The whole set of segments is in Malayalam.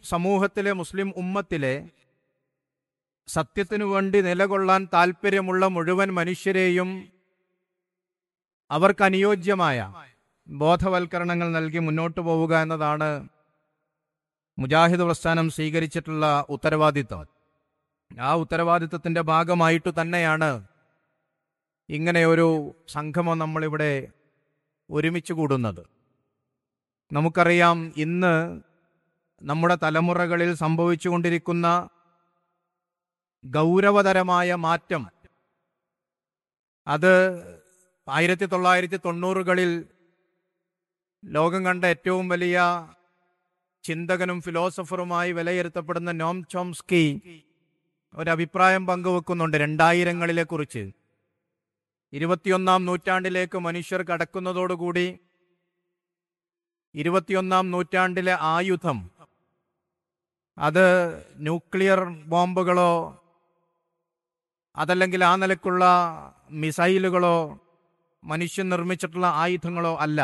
സമൂഹത്തിലെ മുസ്ലിം ഉമ്മത്തിലെ സത്യത്തിനു വേണ്ടി നിലകൊള്ളാൻ താല്പര്യമുള്ള മുഴുവൻ മനുഷ്യരെയും അവർക്ക് അനുയോജ്യമായ ബോധവൽക്കരണങ്ങൾ നൽകി മുന്നോട്ട് പോവുക എന്നതാണ് മുജാഹിദ് പ്രസ്ഥാനം സ്വീകരിച്ചിട്ടുള്ള ഉത്തരവാദിത്വം ആ ഉത്തരവാദിത്വത്തിന്റെ ഭാഗമായിട്ട് തന്നെയാണ് ഇങ്ങനെ ഒരു സംഗമം നമ്മളിവിടെ ഒരുമിച്ച് കൂടുന്നത് നമുക്കറിയാം ഇന്ന് നമ്മുടെ തലമുറകളിൽ സംഭവിച്ചുകൊണ്ടിരിക്കുന്ന ഗൗരവതരമായ മാറ്റം അത് ആയിരത്തി തൊള്ളായിരത്തി തൊണ്ണൂറുകളിൽ ലോകം കണ്ട ഏറ്റവും വലിയ ചിന്തകനും ഫിലോസഫറുമായി വിലയിരുത്തപ്പെടുന്ന നോം ചോംസ്കി ഒരഭിപ്രായം പങ്കുവെക്കുന്നുണ്ട് രണ്ടായിരങ്ങളിലെ കുറിച്ച് ഇരുപത്തിയൊന്നാം നൂറ്റാണ്ടിലേക്ക് മനുഷ്യർ കടക്കുന്നതോടുകൂടി ഇരുപത്തിയൊന്നാം നൂറ്റാണ്ടിലെ ആയുധം അത് ന്യൂക്ലിയർ ബോംബുകളോ അതല്ലെങ്കിൽ ആ നിലക്കുള്ള മിസൈലുകളോ മനുഷ്യൻ നിർമ്മിച്ചിട്ടുള്ള ആയുധങ്ങളോ അല്ല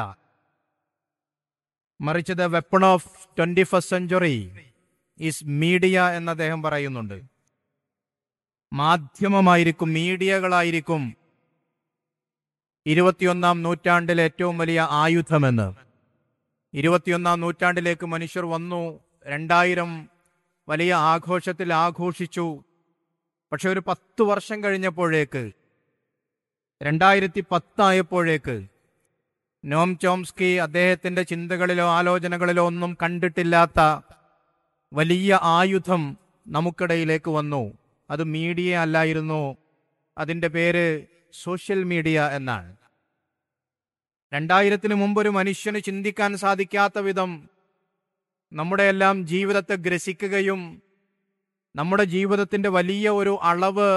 മറിച്ച് the weapon of twenty first century is media എന്ന് അദ്ദേഹം പറയുന്നുണ്ട് മാധ്യമമായിരിക്കും മീഡിയകളായിരിക്കും ഇരുപത്തിയൊന്നാം നൂറ്റാണ്ടിലെ ഏറ്റവും വലിയ ആയുധമെന്ന് ഇരുപത്തിയൊന്നാം നൂറ്റാണ്ടിലേക്ക് മനുഷ്യർ വന്നു രണ്ടായിരം വലിയ ആഘോഷത്തിൽ ആഘോഷിച്ചു പക്ഷെ ഒരു പത്ത് വർഷം കഴിഞ്ഞപ്പോഴേക്ക് രണ്ടായിരത്തി പത്തായപ്പോഴേക്ക് നോം ചോംസ്കി അദ്ദേഹത്തിന്റെ ചിന്തകളിലോ ആലോചനകളിലോ ഒന്നും കണ്ടിട്ടില്ലാത്ത വലിയ ആയുധം നമുക്കിടയിലേക്ക് വന്നു അത് മീഡിയ അല്ലായിരുന്നു അതിന്റെ പേര് സോഷ്യൽ മീഡിയ എന്നാണ് രണ്ടായിരത്തിന് മുമ്പ് ഒരു മനുഷ്യന് ചിന്തിക്കാൻ സാധിക്കാത്ത വിധം നമ്മുടെ എല്ലാം ജീവിതത്തെ ഗ്രസിക്കുകയും നമ്മുടെ ജീവിതത്തിന്റെ വലിയ ഒരു അളവ്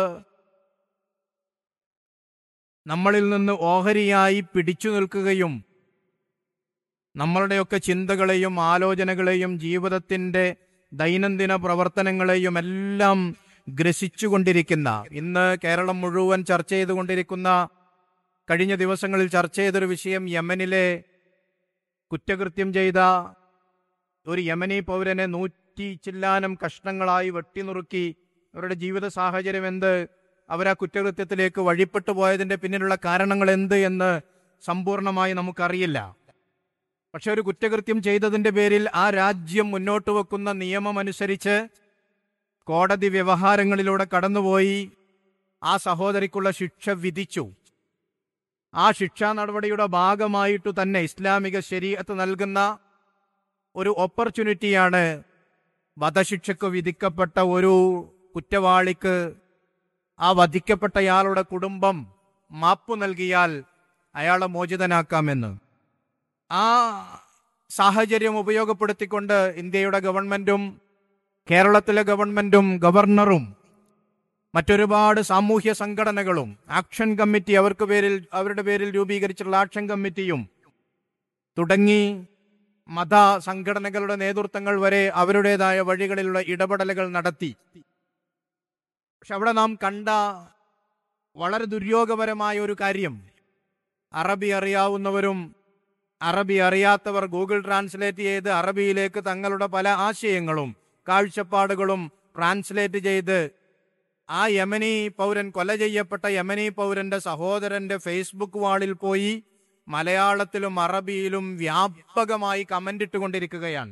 നമ്മളിൽ നിന്ന് ഓഹരിയായി പിടിച്ചു നിൽക്കുകയും നമ്മളുടെയൊക്കെ ചിന്തകളെയും ആലോചനകളെയും ജീവിതത്തിന്റെ ദൈനംദിന പ്രവർത്തനങ്ങളെയും എല്ലാം ഗ്രസിച്ചുകൊണ്ടിരിക്കുന്ന ഇന്ന് കേരളം മുഴുവൻ ചർച്ച ചെയ്തുകൊണ്ടിരിക്കുന്ന കഴിഞ്ഞ ദിവസങ്ങളിൽ ചർച്ച ചെയ്തൊരു വിഷയം യമനിലെ കുറ്റകൃത്യം ചെയ്ത ഒരു യമനി പൗരനെ നൂറ്റി ചില്ലാനം കഷ്ണങ്ങളായി വെട്ടിനുറുക്കി അവരുടെ ജീവിത സാഹചര്യം എന്ത് അവർ ആ കുറ്റകൃത്യത്തിലേക്ക് വഴിപ്പെട്ടു പോയതിന്റെ പിന്നിലുള്ള കാരണങ്ങൾ എന്ത് എന്ന് സമ്പൂർണമായി നമുക്കറിയില്ല പക്ഷെ ഒരു കുറ്റകൃത്യം ചെയ്തതിന്റെ പേരിൽ ആ രാജ്യം മുന്നോട്ട് വെക്കുന്ന നിയമമനുസരിച്ച് കോടതി വ്യവഹാരങ്ങളിലൂടെ കടന്നുപോയി ആ സഹോദരിക്കുള്ള ശിക്ഷ വിധിച്ചു ആ ശിക്ഷാ നടപടിയുടെ ഭാഗമായിട്ടു തന്നെ ഇസ്ലാമിക ശരീഅത്ത് നൽകുന്ന ഒരു ഓപ്പർച്യൂണിറ്റിയാണ് വധശിക്ഷക്ക് വിധിക്കപ്പെട്ട ഒരു കുറ്റവാളിക്ക് ആ വധിക്കപ്പെട്ടയാളുടെ കുടുംബം മാപ്പു നൽകിയാൽ അയാളെ മോചിതനാക്കാമെന്ന് ആ സാഹചര്യം ഉപയോഗപ്പെടുത്തിക്കൊണ്ട് ഇന്ത്യയുടെ ഗവൺമെന്റും കേരളത്തിലെ ഗവൺമെന്റും ഗവർണറും മറ്റൊരുപാട് സാമൂഹ്യ സംഘടനകളും ആക്ഷൻ കമ്മിറ്റി അവർക്ക് പേരിൽ അവരുടെ പേരിൽ രൂപീകരിച്ചിട്ടുള്ള ആക്ഷൻ കമ്മിറ്റിയും തുടങ്ങി മത സംഘടനകളുടെ നേതൃത്വങ്ങൾ വരെ അവരുടേതായ വഴികളിലുള്ള ഇടപെടലുകൾ നടത്തി പക്ഷെ അവിടെ നാം കണ്ട വളരെ ദുര്യോഗപരമായ ഒരു കാര്യം അറബി അറിയാവുന്നവരും അറബി അറിയാത്തവർ ഗൂഗിൾ ട്രാൻസ്ലേറ്റ് ചെയ്ത് അറബിയിലേക്ക് തങ്ങളുടെ പല ആശയങ്ങളും കാഴ്ചപ്പാടുകളും ട്രാൻസ്ലേറ്റ് ചെയ്ത് ആ യമനി പൗരൻ കൊല ചെയ്യപ്പെട്ട യമനി പൗരന്റെ സഹോദരന്റെ ഫേസ്ബുക്ക് വാളിൽ പോയി മലയാളത്തിലും അറബിയിലും വ്യാപകമായി കമന്റ് ഇട്ടുകൊണ്ടിരിക്കുകയാണ്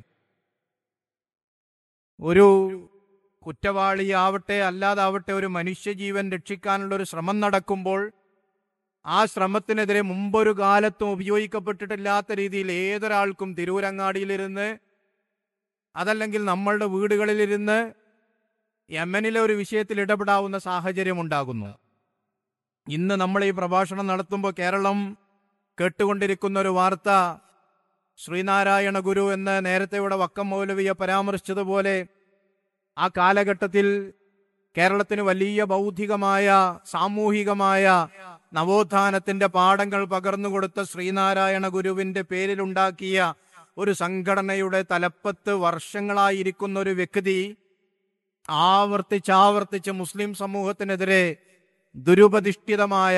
ഒരു കുറ്റവാളിയാവട്ടെ അല്ലാതാവട്ടെ ഒരു മനുഷ്യജീവൻ രക്ഷിക്കാനുള്ള ഒരു ശ്രമം നടക്കുമ്പോൾ ആ ശ്രമത്തിനെതിരെ മുമ്പൊരു കാലത്തും ഉപയോഗിക്കപ്പെട്ടിട്ടില്ലാത്ത രീതിയിൽ ഏതൊരാൾക്കും തിരൂരങ്ങാടിയിലിരുന്ന് അതല്ലെങ്കിൽ നമ്മളുടെ വീടുകളിലിരുന്ന് യമനിലെ ഒരു വിഷയത്തിൽ ഇടപെടാവുന്ന സാഹചര്യം ഉണ്ടാകുന്നു ഇന്ന് നമ്മൾ ഈ പ്രഭാഷണം നടത്തുമ്പോൾ കേരളം കേട്ടുകൊണ്ടിരിക്കുന്ന ഒരു വാർത്ത ശ്രീനാരായണ ഗുരു എന്ന് നേരത്തെ ഇവിടെ വക്കം മൗലവിയെ പരാമർശിച്ചതുപോലെ ആ കാലഘട്ടത്തിൽ കേരളത്തിന് വലിയ ബൗദ്ധികമായ സാമൂഹികമായ നവോത്ഥാനത്തിന്റെ പാഠങ്ങൾ പകർന്നുകൊടുത്ത ശ്രീനാരായണ ഗുരുവിന്റെ പേരിലുണ്ടാക്കിയ ഒരു സംഘടനയുടെ തലപ്പത്ത് വർഷങ്ങളായിരിക്കുന്ന ഒരു വ്യക്തി ആവർത്തിച്ചാവർത്തിച്ച് മുസ്ലിം സമൂഹത്തിനെതിരെ ദുരുപതിഷ്ഠിതമായ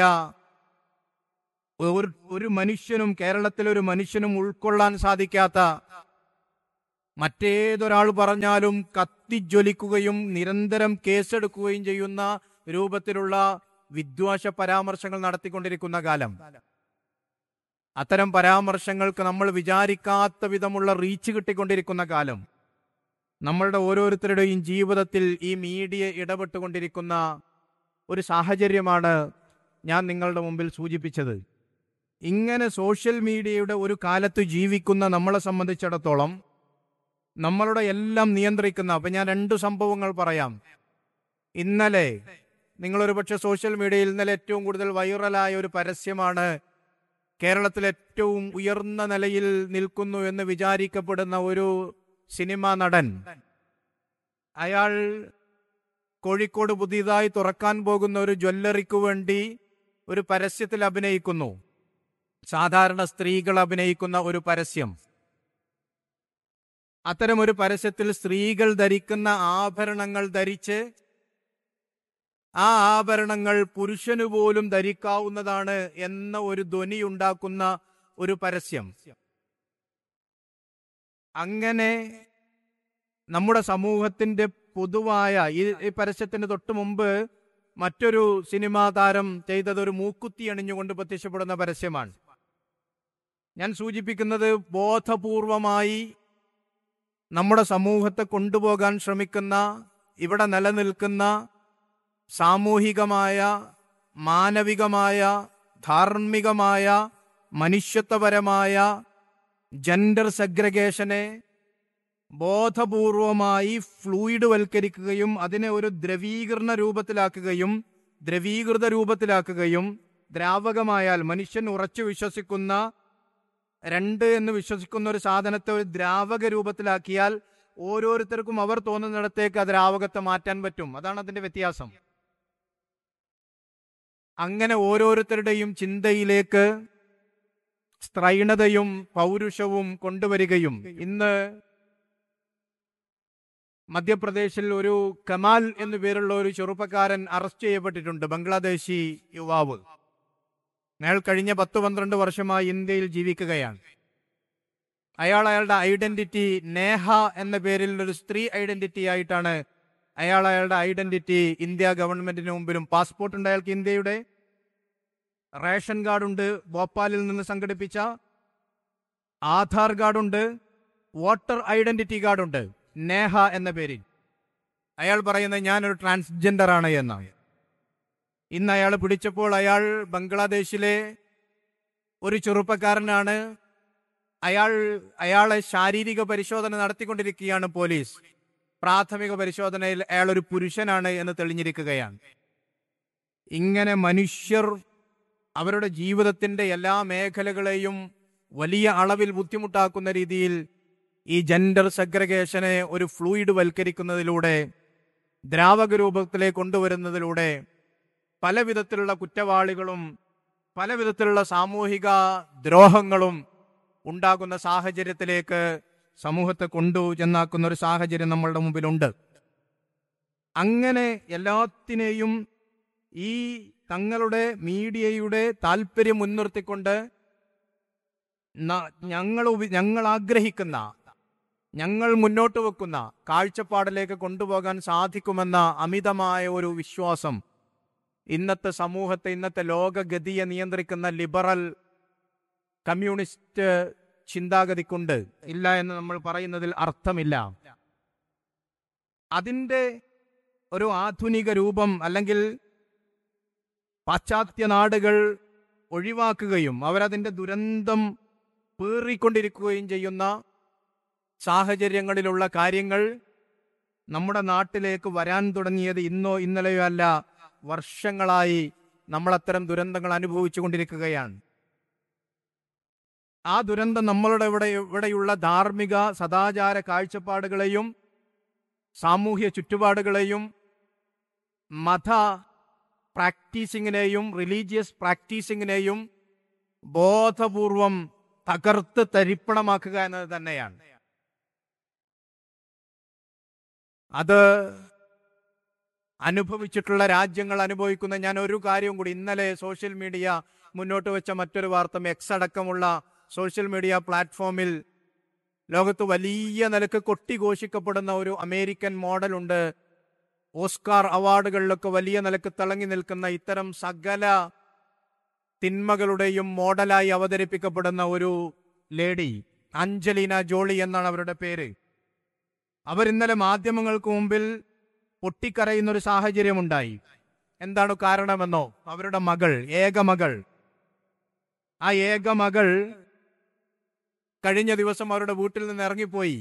ഒരു ഒരു മനുഷ്യനും കേരളത്തിലെ ഒരു മനുഷ്യനും ഉൾക്കൊള്ളാൻ സാധിക്കാത്ത മറ്റേതൊരാൾ പറഞ്ഞാലും കത്തിജ്വലിക്കുകയും നിരന്തരം കേസെടുക്കുകയും ചെയ്യുന്ന രൂപത്തിലുള്ള വിദ്വേഷ പരാമർശങ്ങൾ നടത്തിക്കൊണ്ടിരിക്കുന്ന കാലം അത്തരം പരാമർശങ്ങൾക്ക് നമ്മൾ വിചാരിക്കാത്ത വിധമുള്ള റീച്ച് കിട്ടിക്കൊണ്ടിരിക്കുന്ന കാലം നമ്മളുടെ ഓരോരുത്തരുടെയും ജീവിതത്തിൽ ഈ മീഡിയ ഇടപെട്ടുകൊണ്ടിരിക്കുന്ന ഒരു സാഹചര്യമാണ് ഞാൻ നിങ്ങളുടെ മുമ്പിൽ സൂചിപ്പിച്ചത് ഇങ്ങനെ സോഷ്യൽ മീഡിയയുടെ ഒരു കാലത്ത് ജീവിക്കുന്ന നമ്മളെ സംബന്ധിച്ചിടത്തോളം നമ്മളുടെ എല്ലാം നിയന്ത്രിക്കുന്ന അപ്പൊ ഞാൻ രണ്ട് സംഭവങ്ങൾ പറയാം ഇന്നലെ നിങ്ങളൊരു പക്ഷെ സോഷ്യൽ മീഡിയയിൽ ഇന്നലെ ഏറ്റവും കൂടുതൽ വൈറലായ ഒരു പരസ്യമാണ് കേരളത്തിൽ ഏറ്റവും ഉയർന്ന നിലയിൽ നിൽക്കുന്നു എന്ന് വിചാരിക്കപ്പെടുന്ന ഒരു സിനിമാ നടൻ അയാൾ കോഴിക്കോട് പുതിയതായി തുറക്കാൻ പോകുന്ന ഒരു ജ്വല്ലറിക്ക് വേണ്ടി ഒരു പരസ്യത്തിൽ അഭിനയിക്കുന്നു സാധാരണ സ്ത്രീകൾ അഭിനയിക്കുന്ന ഒരു പരസ്യം അത്തരം ഒരു പരസ്യത്തിൽ സ്ത്രീകൾ ധരിക്കുന്ന ആഭരണങ്ങൾ ധരിച്ച് ആ ആഭരണങ്ങൾ പുരുഷന് പോലും ധരിക്കാവുന്നതാണ് എന്ന ഒരു ധ്വനി ഉണ്ടാക്കുന്ന ഒരു പരസ്യം അങ്ങനെ നമ്മുടെ സമൂഹത്തിന്റെ പൊതുവായ ഈ ഈ പരസ്യത്തിന് തൊട്ട് മുമ്പ് മറ്റൊരു സിനിമാ താരം ചെയ്തത് ഒരു മൂക്കുത്തി അണിഞ്ഞുകൊണ്ട് പ്രത്യക്ഷപ്പെടുന്ന പരസ്യമാണ് ഞാൻ സൂചിപ്പിക്കുന്നത് ബോധപൂർവമായി നമ്മുടെ സമൂഹത്തെ കൊണ്ടുപോകാൻ ശ്രമിക്കുന്ന ഇവിടെ നിലനിൽക്കുന്ന സാമൂഹികമായ മാനവികമായ ധാർമ്മികമായ മനുഷ്യത്വപരമായ ജെൻഡർ സെഗ്രഗേഷനെ ബോധപൂർവമായി ഫ്ലൂയിഡ് വൽക്കരിക്കുകയും അതിനെ ഒരു ദ്രവീകരണ രൂപത്തിലാക്കുകയും ദ്രവീകൃത രൂപത്തിലാക്കുകയും ദ്രാവകമായാൽ മനുഷ്യൻ ഉറച്ചു വിശ്വസിക്കുന്ന രണ്ട് എന്ന് വിശ്വസിക്കുന്ന ഒരു സാധനത്തെ ഒരു ദ്രാവക രൂപത്തിലാക്കിയാൽ ഓരോരുത്തർക്കും അവർ തോന്നുന്നിടത്തേക്ക് ആ ദ്രാവകത്തെ മാറ്റാൻ പറ്റും അതാണ് അതിന്റെ വ്യത്യാസം അങ്ങനെ ഓരോരുത്തരുടെയും ചിന്തയിലേക്ക് സ്ത്രൈണതയും പൗരുഷവും കൊണ്ടുവരികയും ഇന്ന് മധ്യപ്രദേശിൽ ഒരു കമാൽ എന്നു പേരുള്ള ഒരു ചെറുപ്പക്കാരൻ അറസ്റ്റ് ചെയ്യപ്പെട്ടിട്ടുണ്ട് ബംഗ്ലാദേശി യുവാവ് അയാൾ കഴിഞ്ഞ പത്ത് പന്ത്രണ്ട് വർഷമായി ഇന്ത്യയിൽ ജീവിക്കുകയാണ് അയാൾ അയാളുടെ ഐഡന്റിറ്റി നേഹ എന്ന പേരിൽ ഒരു സ്ത്രീ ഐഡന്റിറ്റി ആയിട്ടാണ് അയാൾ അയാളുടെ ഐഡന്റിറ്റി ഇന്ത്യ ഗവൺമെന്റിന് മുമ്പിലും പാസ്പോർട്ട് ഉണ്ട് അയാൾക്ക് ഇന്ത്യയുടെ റേഷൻ കാർഡുണ്ട് ഭോപ്പാലിൽ നിന്ന് സംഘടിപ്പിച്ച ആധാർ കാർഡുണ്ട് വോട്ടർ ഐഡന്റിറ്റി കാർഡുണ്ട് നേഹ എന്ന പേരിൽ അയാൾ പറയുന്നത് ഞാനൊരു ട്രാൻസ്ജെൻഡർ ആണ് എന്നാണ് ഇന്ന് അയാൾ പിടിച്ചപ്പോൾ അയാൾ ബംഗ്ലാദേശിലെ ഒരു ചെറുപ്പക്കാരനാണ് അയാൾ അയാളെ ശാരീരിക പരിശോധന നടത്തിക്കൊണ്ടിരിക്കുകയാണ് പോലീസ് പ്രാഥമിക പരിശോധനയിൽ അയാൾ ഒരു പുരുഷനാണ് എന്ന് തെളിഞ്ഞിരിക്കുകയാണ് ഇങ്ങനെ മനുഷ്യർ അവരുടെ ജീവിതത്തിന്റെ എല്ലാ മേഖലകളെയും വലിയ അളവിൽ ബുദ്ധിമുട്ടാക്കുന്ന രീതിയിൽ ഈ ജെൻഡർ സെഗ്രഗേഷനെ ഒരു ഫ്ലൂയിഡ് വൽക്കരിക്കുന്നതിലൂടെ ദ്രാവക രൂപത്തിലേക്ക് കൊണ്ടുവരുന്നതിലൂടെ പല വിധത്തിലുള്ള കുറ്റവാളികളും പല വിധത്തിലുള്ള സാമൂഹിക ദ്രോഹങ്ങളും ഉണ്ടാകുന്ന സാഹചര്യത്തിലേക്ക് സമൂഹത്തെ കൊണ്ടു ചെന്നാക്കുന്ന ഒരു സാഹചര്യം നമ്മളുടെ മുമ്പിലുണ്ട് അങ്ങനെ എല്ലാത്തിനെയും ഈ തങ്ങളുടെ മീഡിയയുടെ താല്പര്യം മുൻനിർത്തിക്കൊണ്ട് ന- ഞങ്ങൾ ഉപ- ഞങ്ങൾ ആഗ്രഹിക്കുന്ന ഞങ്ങൾ മുന്നോട്ട് വെക്കുന്ന കാഴ്ചപ്പാടിലേക്ക് കൊണ്ടുപോകാൻ സാധിക്കുമെന്ന അമിതമായ ഒരു വിശ്വാസം ഇന്നത്തെ സമൂഹത്തെ ഇന്നത്തെ ലോകഗതിയെ നിയന്ത്രിക്കുന്ന ലിബറൽ കമ്മ്യൂണിസ്റ്റ് ചിന്താഗതിക്കുണ്ട് ഇല്ല എന്ന് നമ്മൾ പറയുന്നതിൽ അർത്ഥമില്ല അതിൻ്റെ ഒരു ആധുനിക രൂപം അല്ലെങ്കിൽ പാശ്ചാത്യ നാടുകൾ ഒഴിവാക്കുകയും അവരതിൻ്റെ ദുരന്തം പേറിക്കൊണ്ടിരിക്കുകയും ചെയ്യുന്ന സാഹചര്യങ്ങളിലുള്ള കാര്യങ്ങൾ നമ്മുടെ നാട്ടിലേക്ക് വരാൻ തുടങ്ങിയത് ഇന്നോ ഇന്നലെയോ അല്ല വർഷങ്ങളായി നമ്മൾ അത്തരം ദുരന്തങ്ങൾ അനുഭവിച്ചു കൊണ്ടിരിക്കുകയാണ് ആ ദുരന്തം നമ്മളുടെ ഇവിടെ ഇവിടെയുള്ള ധാർമ്മിക സദാചാര കാഴ്ചപ്പാടുകളെയും സാമൂഹ്യ ചുറ്റുപാടുകളെയും മത പ്രാക്ടീസിങ്ങിനെയും റിലീജിയസ് പ്രാക്ടീസിങ്ങിനെയും ബോധപൂർവം തകർത്ത് തരിപ്പണമാക്കുക എന്നത് തന്നെയാണ് അത് അനുഭവിച്ചിട്ടുള്ള രാജ്യങ്ങൾ അനുഭവിക്കുന്ന ഞാൻ ഒരു കാര്യവും കൂടി ഇന്നലെ സോഷ്യൽ മീഡിയ മുന്നോട്ട് വെച്ച മറ്റൊരു വാർത്ത എക്സ് അടക്കമുള്ള സോഷ്യൽ മീഡിയ പ്ലാറ്റ്ഫോമിൽ ലോകത്ത് വലിയ നിലക്ക് കൊട്ടിഘോഷിക്കപ്പെടുന്ന ഒരു അമേരിക്കൻ മോഡലുണ്ട് ഓസ്കാർ അവാർഡുകളിലൊക്കെ വലിയ നിലക്ക് തിളങ്ങി നിൽക്കുന്ന ഇത്തരം സകല തിന്മകളുടെയും മോഡലായി അവതരിപ്പിക്കപ്പെടുന്ന ഒരു ലേഡി അഞ്ജലീന ജോളി എന്നാണ് അവരുടെ പേര് അവർ ഇന്നലെ മാധ്യമങ്ങൾക്ക് മുമ്പിൽ പൊട്ടിക്കരയുന്ന ഒരു സാഹചര്യമുണ്ടായി എന്താണ് കാരണമെന്നോ അവരുടെ മകൾ ഏക മകൾ ആ ഏക മകൾ കഴിഞ്ഞ ദിവസം അവരുടെ വീട്ടിൽ നിന്ന് ഇറങ്ങിപ്പോയി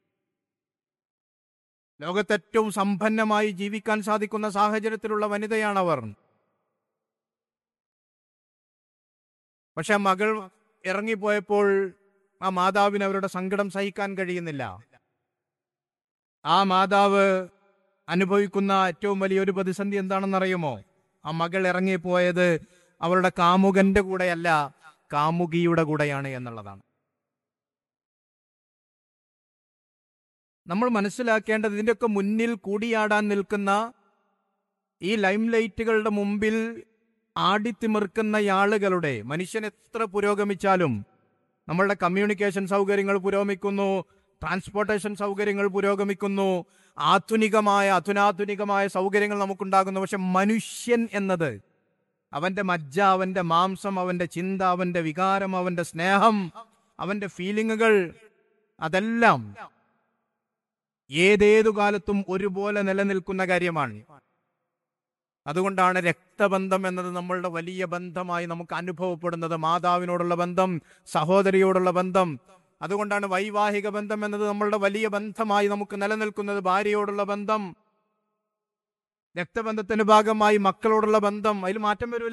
ലോകത്ത് ഏറ്റവും സമ്പന്നമായി ജീവിക്കാൻ സാധിക്കുന്ന സാഹചര്യത്തിലുള്ള വനിതയാണവർ പക്ഷെ മകൾ ഇറങ്ങിപ്പോയപ്പോൾ ആ മാതാവിന് അവരുടെ സങ്കടം സഹിക്കാൻ കഴിയുന്നില്ല ആ മാതാവ് അനുഭവിക്കുന്ന ഏറ്റവും വലിയൊരു പ്രതിസന്ധി എന്താണെന്നറിയുമോ ആ മകൾ ഇറങ്ങിപ്പോയത് അവളുടെ കാമുകന്റെ കൂടെയല്ല കാമുകിയുടെ കൂടെയാണ് എന്നുള്ളതാണ് നമ്മൾ മനസ്സിലാക്കേണ്ടത് ഇതിൻ്റെയൊക്കെ മുന്നിൽ കൂടിയാടാൻ നിൽക്കുന്ന ഈ ലൈം ലൈറ്റുകളുടെ മുമ്പിൽ ആടിത്തിമിർക്കുന്ന ആളുകളുടെ മനുഷ്യൻ എത്ര പുരോഗമിച്ചാലും നമ്മളുടെ കമ്മ്യൂണിക്കേഷൻ സൗകര്യങ്ങൾ പുരോഗമിക്കുന്നു ട്രാൻസ്പോർട്ടേഷൻ സൗകര്യങ്ങൾ പുരോഗമിക്കുന്നു ആധുനികമായ അധുനാധുനികമായ സൗകര്യങ്ങൾ നമുക്കുണ്ടാകുന്നു പക്ഷെ മനുഷ്യൻ എന്നത് അവന്റെ മജ്ജ അവന്റെ മാംസം അവന്റെ ചിന്ത അവന്റെ വികാരം അവന്റെ സ്നേഹം അവന്റെ ഫീലിങ്ങുകൾ അതെല്ലാം ഏതേതു കാലത്തും ഒരുപോലെ നിലനിൽക്കുന്ന കാര്യമാണ് അതുകൊണ്ടാണ് രക്തബന്ധം എന്നത് നമ്മളുടെ വലിയ ബന്ധമായി നമുക്ക് അനുഭവപ്പെടുന്നത് മാതാവിനോടുള്ള ബന്ധം സഹോദരിയോടുള്ള ബന്ധം അതുകൊണ്ടാണ് വൈവാഹിക ബന്ധം എന്നത് നമ്മളുടെ വലിയ ബന്ധമായി നമുക്ക് നിലനിൽക്കുന്നത് ഭാര്യയോടുള്ള ബന്ധം രക്തബന്ധത്തിന്റെ ഭാഗമായി മക്കളോടുള്ള ബന്ധം അതിൽ മാറ്റം വരൂല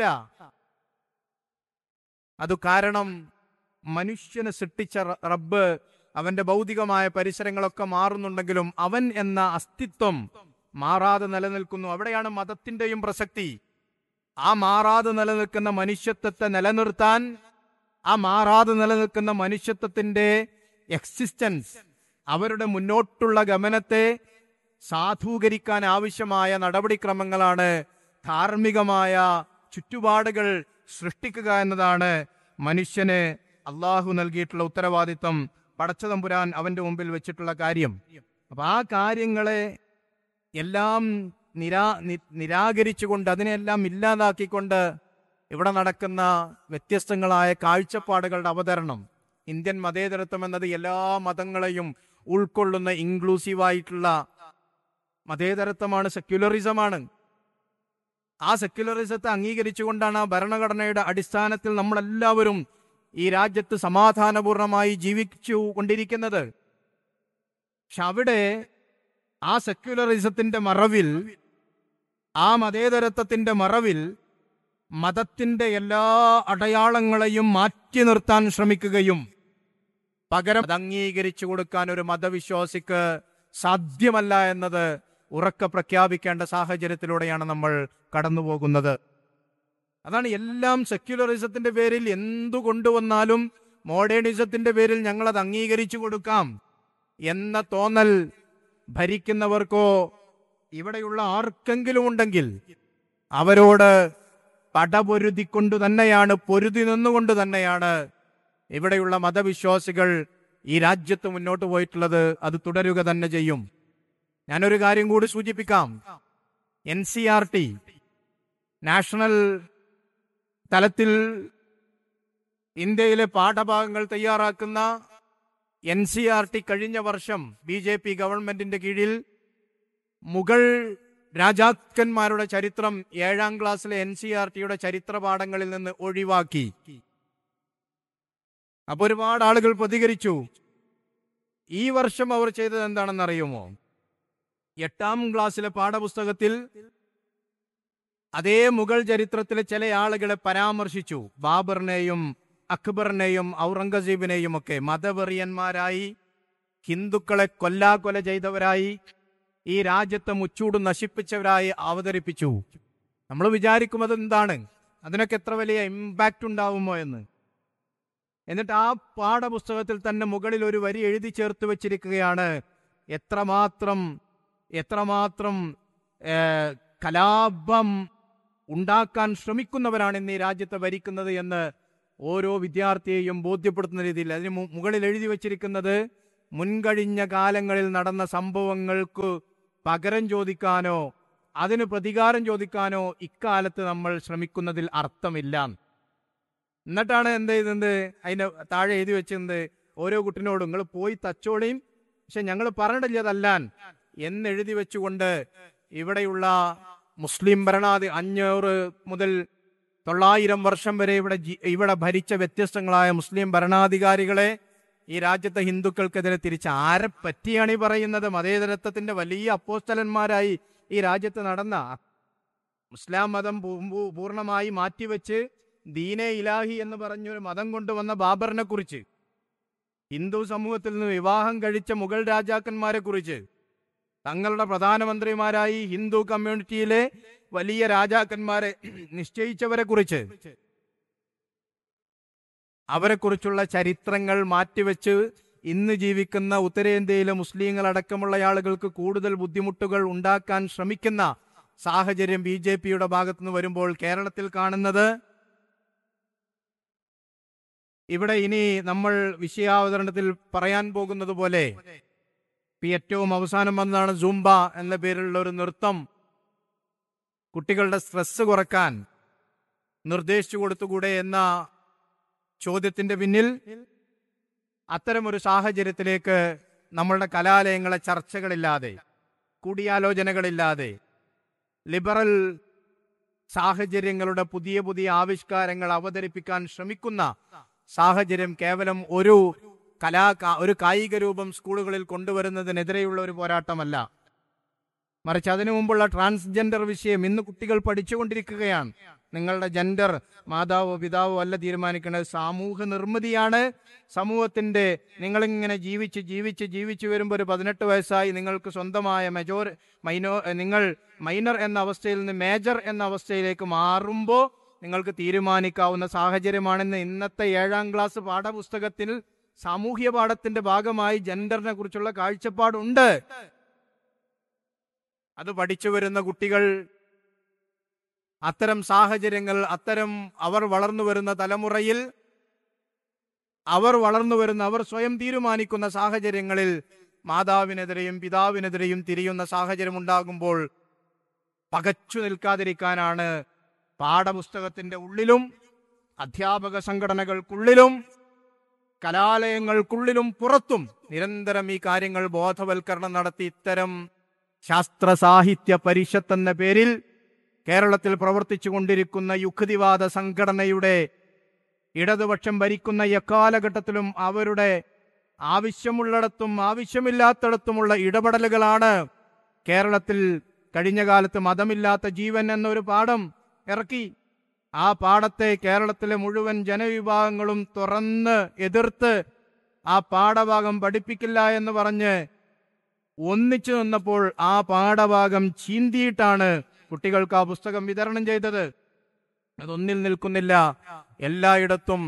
അത് കാരണം മനുഷ്യനെ സൃഷ്ടിച്ച റ- റബ്ബ് അവന്റെ ഭൗതികമായ പരിസരങ്ങളൊക്കെ മാറുന്നുണ്ടെങ്കിലും അവൻ എന്ന അസ്തിത്വം മാറാതെ നിലനിൽക്കുന്നു അവിടെയാണ് മതത്തിന്റെയും പ്രസക്തി ആ മാറാതെ നിലനിൽക്കുന്ന മനുഷ്യത്വത്തെ നിലനിർത്താൻ ആ മാറാതെ നിലനിൽക്കുന്ന മനുഷ്യത്വത്തിന്റെ എക്സിസ്റ്റൻസ് അവരുടെ മുന്നോട്ടുള്ള ഗമനത്തെ സാധൂകരിക്കാൻ ആവശ്യമായ നടപടിക്രമങ്ങളാണ് ധാർമ്മികമായ ചുറ്റുപാടുകൾ സൃഷ്ടിക്കുക എന്നതാണ് മനുഷ്യന് അള്ളാഹു നൽകിയിട്ടുള്ള ഉത്തരവാദിത്വം പടച്ചതമ്പുരാൻ അവന്റെ മുമ്പിൽ വെച്ചിട്ടുള്ള കാര്യം അപ്പൊ ആ കാര്യങ്ങളെ എല്ലാം നിരാ നി- നിരാകരിച്ചുകൊണ്ട് അതിനെല്ലാം ഇല്ലാതാക്കിക്കൊണ്ട് ഇവിടെ നടക്കുന്ന വ്യത്യസ്തങ്ങളായ കാഴ്ചപ്പാടുകളുടെ അവതരണം ഇന്ത്യൻ മതേതരത്വം എന്നത് എല്ലാ മതങ്ങളെയും ഉൾക്കൊള്ളുന്ന ഇൻക്ലൂസീവായിട്ടുള്ള മതേതരത്വമാണ് സെക്യുലറിസമാണ് ആ സെക്യുലറിസത്തെ അംഗീകരിച്ചുകൊണ്ടാണ് ആ ഭരണഘടനയുടെ അടിസ്ഥാനത്തിൽ നമ്മളെല്ലാവരും ഈ രാജ്യത്ത് സമാധാനപൂർണമായി ജീവിച്ചു കൊണ്ടിരിക്കുന്നത് പക്ഷെ അവിടെ ആ സെക്യുലറിസത്തിന്റെ മറവിൽ ആ മതേതരത്വത്തിന്റെ മറവിൽ മതത്തിന്റെ എല്ലാ അടയാളങ്ങളെയും മാറ്റി നിർത്താൻ ശ്രമിക്കുകയും പകരം അത് അംഗീകരിച്ചു കൊടുക്കാൻ ഒരു മതവിശ്വാസിക്ക് സാധ്യമല്ല എന്നത് ഉറക്കെ പ്രഖ്യാപിക്കേണ്ട സാഹചര്യത്തിലൂടെയാണ് നമ്മൾ കടന്നുപോകുന്നത് അതാണ് എല്ലാം സെക്യുലറിസത്തിന്റെ പേരിൽ എന്തു കൊണ്ടുവന്നാലും മോഡേണിസത്തിന്റെ പേരിൽ ഞങ്ങൾ അത് അംഗീകരിച്ചു കൊടുക്കാം എന്ന തോന്നൽ ഭരിക്കുന്നവർക്കോ ഇവിടെയുള്ള ആർക്കെങ്കിലും ഉണ്ടെങ്കിൽ അവരോട് പടപൊരുതിക്കൊണ്ടു തന്നെയാണ് പൊരുതി നിന്നുകൊണ്ട് തന്നെയാണ് ഇവിടെയുള്ള മതവിശ്വാസികൾ ഈ രാജ്യത്ത് മുന്നോട്ട് പോയിട്ടുള്ളത് അത് തുടരുക തന്നെ ചെയ്യും ഞാനൊരു കാര്യം കൂടി സൂചിപ്പിക്കാം N C R T national തലത്തിൽ ഇന്ത്യയിലെ പാഠഭാഗങ്ങൾ തയ്യാറാക്കുന്ന എൻ സി ആർ ടി കഴിഞ്ഞ വർഷം ബി ജെ പി ഗവൺമെന്റിന്റെ കീഴിൽ മുഗൾ രാജാക്കന്മാരുടെ ചരിത്രം ഏഴാം ക്ലാസ്സിലെ എൻ സി ആർ ടിയുടെ ചരിത്ര പാഠങ്ങളിൽ നിന്ന് ഒഴിവാക്കി അപ്പൊ ഒരുപാട് ആളുകൾ പ്രതികരിച്ചു ഈ വർഷം അവർ ചെയ്തത് എന്താണെന്ന് അറിയുമോ എട്ടാം ക്ലാസ്സിലെ പാഠപുസ്തകത്തിൽ അതേ മുഗൾ ചരിത്രത്തിലെ ചില ആളുകളെ പരാമർശിച്ചു ബാബറിനെയും അക്ബറിനെയും ഔറംഗസീബിനെയും ഒക്കെ മതവെറിയന്മാരായി ഹിന്ദുക്കളെ കൊല്ലാകൊല ചെയ്തവരായി ഈ രാജ്യത്തെ മുച്ചൂട് നശിപ്പിച്ചവരായി അവതരിപ്പിച്ചു നമ്മൾ വിചാരിക്കും അത് എന്താണ് അതിനൊക്കെ എത്ര വലിയ ഇമ്പാക്റ്റ് ഉണ്ടാവുമോ എന്ന് എന്നിട്ട് ആ പാഠപുസ്തകത്തിൽ തന്നെ മുകളിൽ ഒരു വരി എഴുതി ചേർത്ത് വെച്ചിരിക്കുകയാണ് എത്രമാത്രം എത്രമാത്രം ഏ, കലാപം ഉണ്ടാക്കാൻ ശ്രമിക്കുന്നവരാണ് ഇന്ന് ഈ രാജ്യത്തെ ഭരിക്കുന്നത് എന്ന് ഓരോ വിദ്യാർത്ഥിയെയും ബോധ്യപ്പെടുത്തുന്ന രീതിയിൽ അതിന് മു- മുകളിൽ എഴുതി വച്ചിരിക്കുന്നത് മുൻകഴിഞ്ഞ കാലങ്ങളിൽ നടന്ന സംഭവങ്ങൾക്ക് പകരം ചോദിക്കാനോ അതിന് പ്രതികാരം ചോദിക്കാനോ ഇക്കാലത്ത് നമ്മൾ ശ്രമിക്കുന്നതിൽ അർത്ഥമില്ല എന്നിട്ടാണ് എന്ത് ചെയ്യുന്നത് അതിന് താഴെ എഴുതി വെച്ചത് ഓരോ കുട്ടിനോടും നിങ്ങൾ പോയി തച്ചോളിയും പക്ഷെ ഞങ്ങൾ പറഞ്ഞിട്ടില്ല തല്ലാൻ എന്നെഴുതി വെച്ചുകൊണ്ട് ഇവിടെയുള്ള മുസ്ലിം ഭരണാധി അഞ്ഞൂറ് മുതൽ തൊള്ളായിരം വർഷം വരെ ഇവിടെ ജി- ഇവിടെ ഭരിച്ച വ്യത്യസ്തങ്ങളായ മുസ്ലിം ഭരണാധികാരികളെ ഈ രാജ്യത്തെ ഹിന്ദുക്കൾക്കെതിരെ തിരിച്ച് ആരെ പറ്റിയാണ് ഈ പറയുന്നത് മതേതരത്വത്തിന്റെ വലിയ അപ്പോസ്തലന്മാരായി ഈ രാജ്യത്ത് നടന്ന മുസ്ലാം മതം പൂ- പൂ- പൂർണ്ണമായി മാറ്റിവെച്ച് ദീനെ ഇലാഹി എന്ന് പറഞ്ഞൊരു മതം കൊണ്ടുവന്ന ബാബറിനെ കുറിച്ച് ഹിന്ദു സമൂഹത്തിൽ നിന്ന് വിവാഹം കഴിച്ച മുഗൾ രാജാക്കന്മാരെ കുറിച്ച് തങ്ങളുടെ പ്രധാനമന്ത്രിമാരായി ഹിന്ദു കമ്മ്യൂണിറ്റിയിലെ വലിയ രാജാക്കന്മാരെ നിശ്ചയിച്ചവരെ കുറിച്ച് അവരെക്കുറിച്ചുള്ള ചരിത്രങ്ങൾ മാറ്റിവെച്ച് ഇന്ന് ജീവിക്കുന്ന ഉത്തരേന്ത്യയിലെ മുസ്ലിങ്ങൾ അടക്കമുള്ള ആളുകൾക്ക് കൂടുതൽ ബുദ്ധിമുട്ടുകൾ ഉണ്ടാക്കാൻ ശ്രമിക്കുന്ന സാഹചര്യം ബി ജെ പിയുടെ ഭാഗത്തുനിന്ന് വരുമ്പോൾ കേരളത്തിൽ കാണുന്നത് ഇവിടെ ഇനി നമ്മൾ വിഷയാവതരണത്തിൽ പറയാൻ പോകുന്നത് പോലെ ഇപ്പൊ ഏറ്റവും അവസാനം വന്നതാണ് സൂംബ എന്ന പേരിലുള്ള ഒരു നൃത്തം കുട്ടികളുടെ സ്ട്രെസ് കുറക്കാൻ നിർദ്ദേശിച്ചു കൊടുത്തുകൂടെ എന്ന ചോദ്യത്തിന്റെ പിന്നിൽ അത്തരമൊരു സാഹചര്യത്തിലേക്ക് നമ്മളുടെ കലാലയങ്ങളെ ചർച്ചകളില്ലാതെ കൂടിയാലോചനകളില്ലാതെ ലിബറൽ സാഹചര്യങ്ങളുടെ പുതിയ പുതിയ ആവിഷ്കാരങ്ങൾ അവതരിപ്പിക്കാൻ ശ്രമിക്കുന്ന സാഹചര്യം കേവലം ഒരു കലാ കാ- ഒരു കായിക രൂപം സ്കൂളുകളിൽ കൊണ്ടുവരുന്നതിനെതിരെയുള്ള ഒരു പോരാട്ടമല്ല മറിച്ച് അതിനു മുമ്പുള്ള ട്രാൻസ്ജെൻഡർ വിഷയം ഇന്ന് കുട്ടികൾ പഠിച്ചുകൊണ്ടിരിക്കുകയാണ് നിങ്ങളുടെ ജെൻഡർ മാതാവോ പിതാവോ അല്ല തീരുമാനിക്കുന്നത് സാമൂഹ്യ നിർമ്മിതിയാണ് സമൂഹത്തിന്റെ നിങ്ങളിങ്ങനെ ജീവിച്ച് ജീവിച്ച് ജീവിച്ചു വരുമ്പോൾ ഒരു പതിനെട്ട് വയസ്സായി നിങ്ങൾക്ക് സ്വന്തമായ മെജോർ മൈനോ നിങ്ങൾ മൈനർ എന്ന അവസ്ഥയിൽ നിന്ന് മേജർ എന്ന അവസ്ഥയിലേക്ക് മാറുമ്പോൾ നിങ്ങൾക്ക് തീരുമാനിക്കാവുന്ന സാഹചര്യമാണെന്ന് ഇന്നത്തെ ഏഴാം ക്ലാസ് പാഠപുസ്തകത്തിൽ സാമൂഹ്യ പാഠത്തിന്റെ ഭാഗമായി ജെൻഡറിനെ കുറിച്ചുള്ള കാഴ്ചപ്പാടുണ്ട് അത് പഠിച്ചു വരുന്ന കുട്ടികൾ അത്തരം സാഹചര്യങ്ങൾ അത്തരം അവർ വളർന്നു വരുന്ന തലമുറയിൽ അവർ വളർന്നു വരുന്ന അവർ സ്വയം തീരുമാനിക്കുന്ന സാഹചര്യങ്ങളിൽ മാതാവിനെതിരെയും പിതാവിനെതിരെയും തിരിയുന്ന സാഹചര്യം ഉണ്ടാകുമ്പോൾ പകച്ചു നിൽക്കാതിരിക്കാനാണ് പാഠപുസ്തകത്തിന്റെ ഉള്ളിലും അധ്യാപക സംഘടനകൾക്കുള്ളിലും കലാലയങ്ങൾക്കുള്ളിലും പുറത്തും നിരന്തരം ഈ കാര്യങ്ങൾ ബോധവൽക്കരണം നടത്തി ഇത്തരം ശാസ്ത്ര സാഹിത്യ പരിഷത്ത് എന്ന പേരിൽ കേരളത്തിൽ പ്രവർത്തിച്ചു കൊണ്ടിരിക്കുന്ന യുക്തിവാദ സംഘടനയുടെ ഇടതുപക്ഷം ഭരിക്കുന്ന എക്കാലഘട്ടത്തിലും അവരുടെ ആവശ്യമുള്ളിടത്തും ആവശ്യമില്ലാത്തിടത്തുമുള്ള ഇടപെടലുകളാണ് കേരളത്തിൽ കഴിഞ്ഞ കാലത്ത് മതമില്ലാത്ത ജീവൻ എന്നൊരു പാഠം ഇറക്കി ആ പാഠത്തെ കേരളത്തിലെ മുഴുവൻ ജനവിഭാഗങ്ങളും തുറന്ന് എതിർത്ത് ആ പാഠഭാഗം പഠിപ്പിക്കില്ല എന്ന് പറഞ്ഞ് ഒന്നിച്ചു നിന്നപ്പോൾ ആ പാഠഭാഗം ചീന്തിയിട്ടാണ് കുട്ടികൾക്ക് ആ പുസ്തകം വിതരണം ചെയ്തത് അതൊന്നിൽ നിൽക്കുന്നില്ല എല്ലായിടത്തും